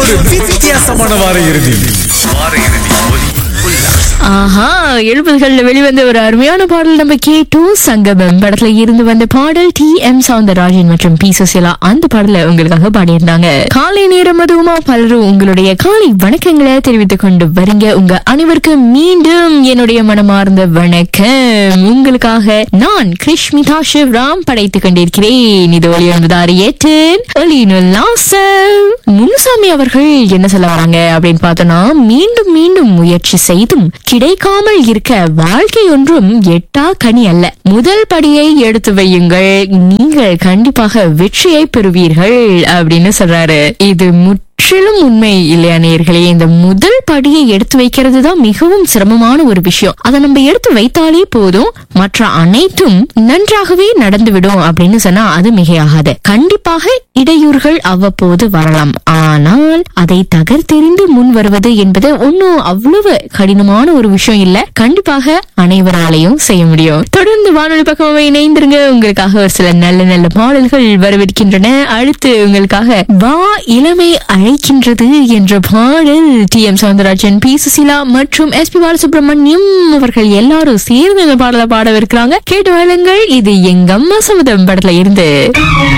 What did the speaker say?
ஒரு வித்தியாசமான வார இறுதி ஆஹா எழுபதுகள்ல வெளிவந்த ஒரு அருமையான பாடல் நம்ம கேட்டோம் சங்கமம் படத்துல இருந்து வந்த பாடல் டி எம் சவுந்தரராஜன் மற்றும் பி சுசிலா அந்த பாடல உங்களுக்காக பாடியிருந்தாங்க காலை நேரம் அதுவுமா பலரும் உங்களுடைய காலை வணக்கங்களை தெரிவித்துக் கொண்டு வரீங்க உங்க அனைவருக்கும் மீண்டும் என்னுடைய மனமார்ந்த வணக்கம் உங்களுக்காக நான் கிருஷ்மிதா சிவராம் படைத்துக் கொண்டிருக்கிறேன் இது ஒளி ஒன்பதாறு ஏற்றேன் ஒளியினுள் நாசம் முனுசாமி அவர்கள் என்ன சொல்ல வராங்க அப்படின்னு பார்த்தோம்னா மீண்டும் மீண்டும் முயற்சி செய்தும் கிடைக்காமல் இருக்க வாழ்க்கை ஒன்றும் எட்டா கனி அல்ல முதல் படியை எடுத்து வையுங்கள் நீங்கள் கண்டிப்பாக வெற்றியை பெறுவீர்கள் அப்படின்னு சொல்றாரு இது முற்றிலும் உண்மை இல்லையா நேர்களே இந்த முதல் படியை எடுத்து வைக்கிறது தான் மிகவும் சிரமமான ஒரு விஷயம் அதை நம்ம எடுத்து வைத்தாலே போதும் மற்ற அனைத்தும் நன்றாகவே நடந்துவிடும் அப்படின்னு சொன்னா அது மிகையாகாது கண்டிப்பாக இடையூறுகள் அவ்வப்போது வரலாம் ஆனால் அதை தகர்த்தெறிந்து முன் வருவது என்பது ஒன்னும் அவ்வளவு கடினமான ஒரு விஷயம் இல்ல கண்டிப்பாக அனைவராலையும் செய்ய முடியும் தொடர்ந்து வானொலி பக்கமாக இணைந்திருங்க உங்களுக்காக ஒரு சில நல்ல நல்ல பாடல்கள் வரவிருக்கின்றன அடுத்து உங்களுக்காக வா இளமை அழைக்கின்றது என்ற பாடல் T M Soundararajan P Susheela மற்றும் எஸ் பி பாலசுப்ரமணியம் அவர்கள் எல்லாரும் சேர்ந்து இந்த பாடலை பாடவிருக்கிறாங்க கேட்டு வாழுங்கள் இது எங்கம்மா சமுதம் படத்துல இருந்து